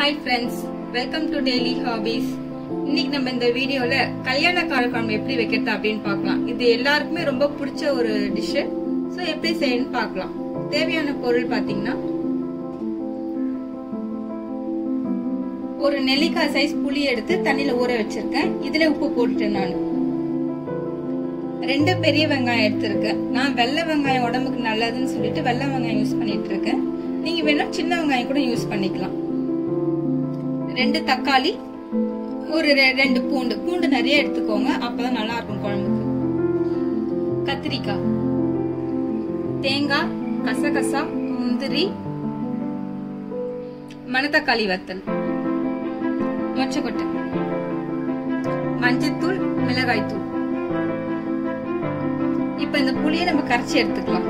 hi friends welcome to daily hobbies இன்னைக்கு நம்ம இந்த வீடியோல கல்யாண காரக்குழம்பு எப்படி வைக்கிறது அப்படின்னு பார்க்கலாம் இது எல்லாருக்குமே ரொம்ப பிடிச்ச ஒரு டிஷ் ஸோ எப்படி செய்யணும்னு பார்க்கலாம் தேவையான பொருள் பார்த்தீங்கன்னா ஒரு நெல்லிக்காய் சைஸ் புளி எடுத்து தண்ணியில ஊற வச்சிருக்கேன் இதுல உப்பு போட்டுட்டேன் நான் ரெண்டு பெரிய வெங்காயம் எடுத்திருக்கேன் நான் வெள்ளை வெங்காயம் உடம்புக்கு நல்லதுன்னு சொல்லிட்டு வெள்ளை வெங்காயம் யூஸ் பண்ணிட்டு இருக்கேன் நீங்க வேணா சின்ன வெங்காயம் கூட யூஸ் பண்ணிக்கலாம் ரெண்டு தக்காளி ஒரு ரெ- ரெண்டு பூண்டு பூண்டு நிறைய எடுத்துக்கோங்க அப்பதான் நல்லா இருக்கும் குழம்புக்கு கத்திரிக்காய் தேங்காய் கசகசா முந்திரி மணத்தக்காளி வத்தல் மொச்சக்கொட்டை மஞ்சத்தூள் மிளகாய்த்தூள் இப்ப இந்த புளியை நம்ம கரைச்சி எடுத்துக்கலாம்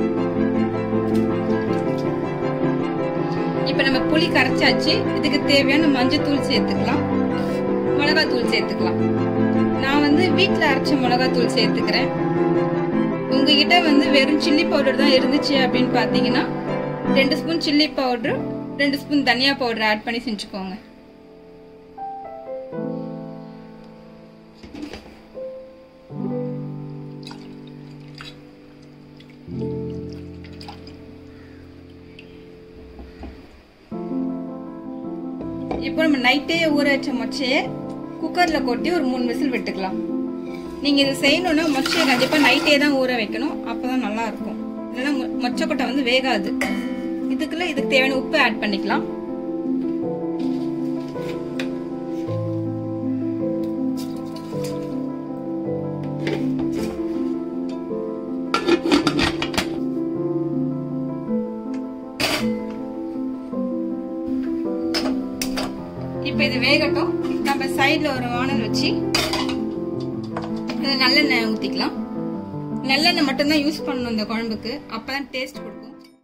இப்ப நம்ம புளி கரைச்சாச்சு இதுக்கு தேவையான மஞ்சத்தூள் சேர்த்துக்கலாம் மிளகாத்தூள் சேர்த்துக்கலாம் நான் வந்து வீட்ல அரைச்ச மிளகாத்தூள் சேர்த்துக்கிறேன் உங்ககிட்ட வந்து வெறும் சில்லி பவுடர் தான் இருந்துச்சு அப்படின்னு பாத்தீங்கன்னா ரெண்டு ஸ்பூன் சில்லி பவுடர் ரெண்டு ஸ்பூன் தனியா பவுடர் ஆட் பண்ணி செஞ்சுக்கோங்க இப்போ நம்ம நைட்டே ஊற வச்ச மொச்சையை குக்கர்ல கொட்டி ஒரு மூணு விசில் விட்டுக்கலாம் நீங்க இதை செய்யணும்னா மொச்சையை கண்டிப்பா நைட்டே தான் ஊற வைக்கணும் அப்பதான் நல்லா இருக்கும் இல்லைன்னா மொ- மொச்சக்கொட்டை வந்து வேகாது இதுக்குள்ள இதுக்கு தேவையான உப்பு ஆட் பண்ணிக்கலாம் இப்ப இது வேகட்டும் நம்ம சைடுல ஒரு வானல் வச்சு இதுல நல்லெண்ணெய் ஊத்திக்கலாம் நல்லெண்ணெய் மட்டும்தான் யூஸ் பண்ணணும் இந்த குழம்புக்கு அப்பதான் டேஸ்ட் கொடுக்கும்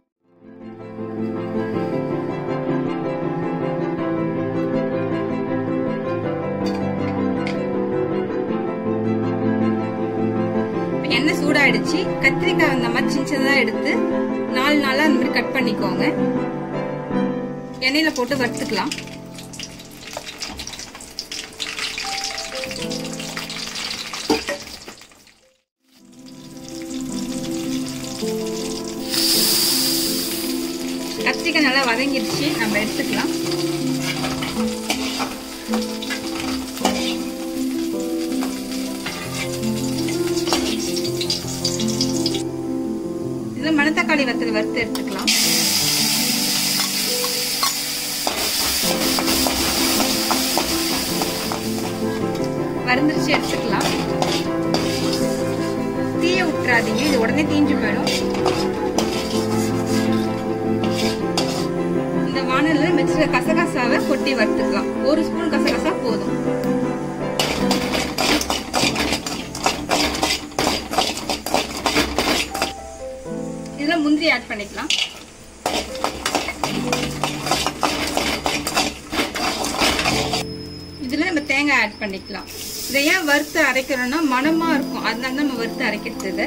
இப்ப எண்ணெய் சூடாயிடுச்சு கத்திரிக்காய் அந்த மாதிரி சின்ன சின்னதா எடுத்து நாலு நாளா அந்த மாதிரி கட் பண்ணிக்கோங்க எண்ணெயில போட்டு வறுத்துக்கலாம் கத்திரிக்காய் நல்லா வதங்கிடுச்சு நம்ம எடுத்துக்கலாம் இதுல மணத்தக்காளி வத்தல் வறுத்து எடுத்துக்கலாம் வறுந்துருச்சு எடுத்துக்கலாம் தீய விட்டுறாதீங்க இது உடனே தீஞ்சு போயிடும் இந்த வானல்ல மிச்ச கசகசாவை கொட்டி வறுத்துக்கலாம் ஒரு ஸ்பூன் கசகசா போதும் இதுல முந்திரி ஆட் பண்ணிக்கலாம் இதுல நம்ம தேங்காய் ஆட் பண்ணிக்கலாம் இதை ஏன் வறுத்து அரைக்கிறோம்னா மணமா இருக்கும் அதனால தான் நம்ம வறுத்து அரைக்கிறது இதை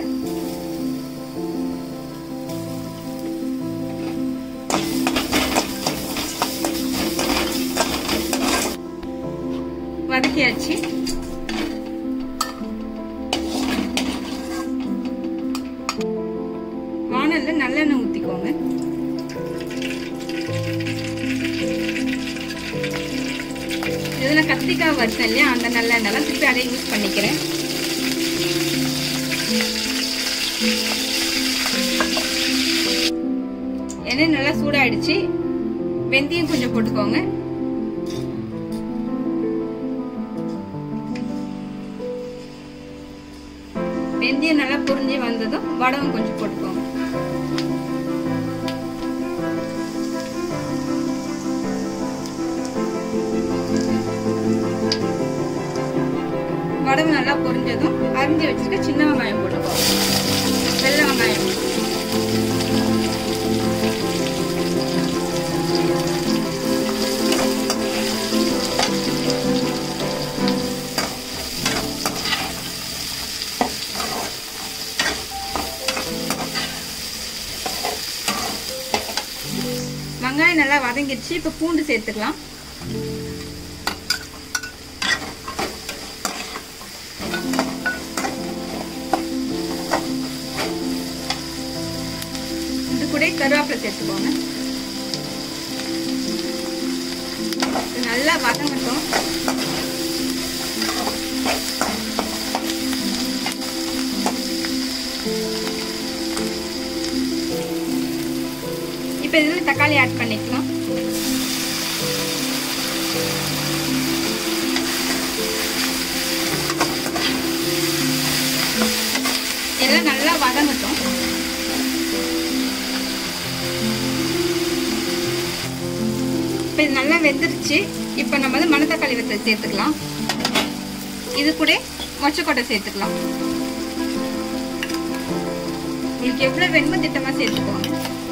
வதக்கியாச்சு வானல்ல நல்லெண்ணெய் ஊத்திக்கோங்க இதுல கத்திரிக்காய் வறுத்தேன் இல்லையா அந்த நல்லெண்ணெய் திருப்பி அதை யூஸ் பண்ணிக்கிறேன் எண்ணெய் நல்லா சூடாயிடுச்சு வெந்தயம் கொஞ்சம் போட்டுக்கோங்க வெந்தயம் நல்லா புரிஞ்சு வந்ததும் வடகம் கொஞ்சம் போட்டுக்கோங்க வடகம் நல்லா பொரிஞ்சதும் அரிஞ்சு வச்சிருக்க சின்ன வெங்காயம் போட்டுக்கோங்க வெள்ளை வெங்காயம் வெங்காயம் நல்லா வதங்கிடுச்சு இப்போ பூண்டு சேர்த்துக்கலாம் இது கூட கருவேப்பிலை சேர்த்துக்கோங்க இது நல்லா வதங்கட்டும் இப்போ இதில் தக்காளி ஆட் பண்ணிக்கலாம் எல்லாம் நல்லா வதங்கட்டும் இப்போ இது நல்லா வெந்துருச்சு இப்போ நம்ம வந்து மணத்தக்காளி வத்தல் சேர்த்துக்கலாம் இது கூட மொச்சக்கொட்டை சேர்த்துக்கலாம் உங்களுக்கு எவ்வளோ வேணுமோ திட்டமாக சேர்த்துக்கோங்க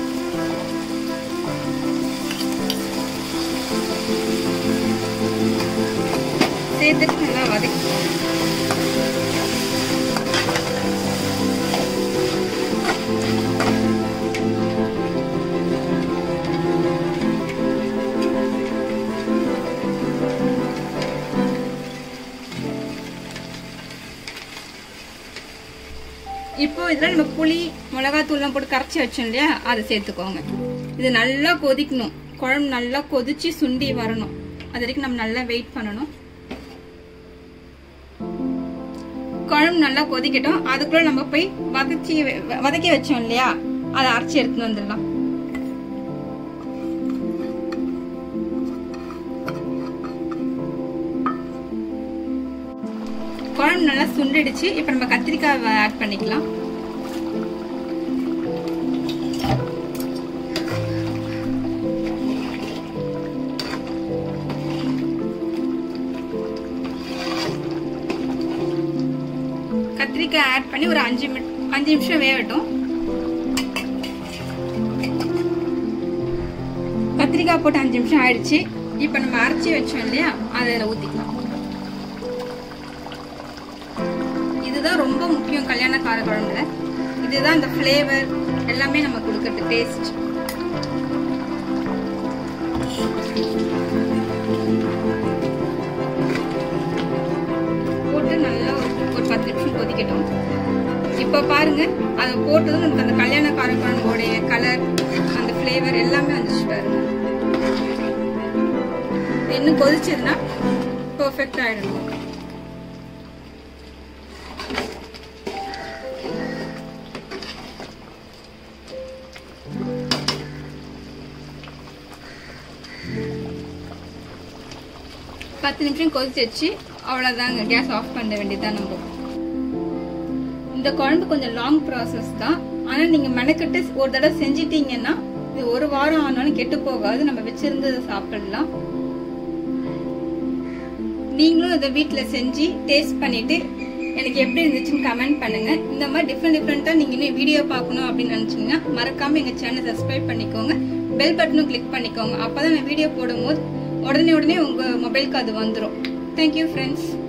சேர்த்துட்டு நல்லா வதக்கிக்கோங்க இப்போ இதில் நம்ம புளி மிளகாத்தூள்லாம் போட்டு கரைச்சி வச்சோம் இல்லையா அதை சேர்த்துக்கோங்க இது நல்லா கொதிக்கணும் குழம்பு நல்லா கொதிச்சு சுண்டி வரணும் அது வரைக்கும் நம்ம நல்லா வெயிட் பண்ணணும் குழம்பு நல்லா கொதிக்கட்டும் அதுக்குள்ள நம்ம போய் வதச்சி வதக்கி வச்சோம் இல்லையா அதை அரைச்சி எடுத்துன்னு வந்துடலாம் குழம்பு நல்லா சுண்டிடுச்சு இப்போ நம்ம கத்திரிக்காய் ஆட் பண்ணிக்கலாம் கத்திரிக்காய் ஆட் பண்ணி ஒரு அஞ்சு மினிட் அஞ்சு நிமிஷம் வேகட்டும் கத்திரிக்காய் போட்டு அஞ்சு நிமிஷம் ஆயிடுச்சு இப்போ நம்ம அரைச்சி வச்சோம் இல்லையா அதில் ஊற்றிக்கலாம் இதுதான் ரொம்ப முக்கியம் கல்யாண கார குழம்புல இதுதான் இந்த ஃப்ளேவர் எல்லாமே நம்ம கொடுக்கறது டேஸ்ட் போட்டு நல்லா ஒரு ஒரு பத்து நிமிஷம் கொதிக்கட்டும் இப்போ பாருங்க அதை போட்டதும் நமக்கு அந்த கல்யாண கார குழம்போடைய கலர் அந்த ஃப்ளேவர் எல்லாமே வந்துச்சு பாருங்க இன்னும் கொதிச்சதுன்னா பர்ஃபெக்ட் ஆயிடும் பத்து நிமிஷம் கொதிச்சிச்சு அவ்வளோதாங்க கேஸ் ஆஃப் பண்ண வேண்டியதுதான் நம்ம இந்த குழம்பு கொஞ்சம் லாங் ப்ராசஸ் தான் ஆனால் நீங்கள் மெனக்கிட்டு ஒரு தடவை செஞ்சிட்டீங்கன்னா இது ஒரு வாரம் ஆனாலும் கெட்டு போகாது நம்ம வச்சிருந்ததை சாப்பிடலாம் நீங்களும் இதை வீட்டில் செஞ்சு டேஸ்ட் பண்ணிட்டு எனக்கு எப்படி இருந்துச்சுன்னு கமெண்ட் பண்ணுங்க இந்த மாதிரி டிஃப்ரெண்ட் டிஃப்ரெண்ட்டாக நீங்கள் இன்னும் வீடியோ பார்க்கணும் அப்படின்னு நினச்சிங்கன்னா மறக்காமல் எங்கள் சேனல் சப்ஸ்கிரைப் பண்ணிக்கோங்க பெல் பட்டனும் கிளிக் பண்ணிக்கோங்க அப்போ தான் நான் வீடியோ போடும்போது உடனே உடனே உங்கள் மொபைலுக்கு அது வந்துடும் தேங்க்யூ ஃப்ரெண்ட்ஸ்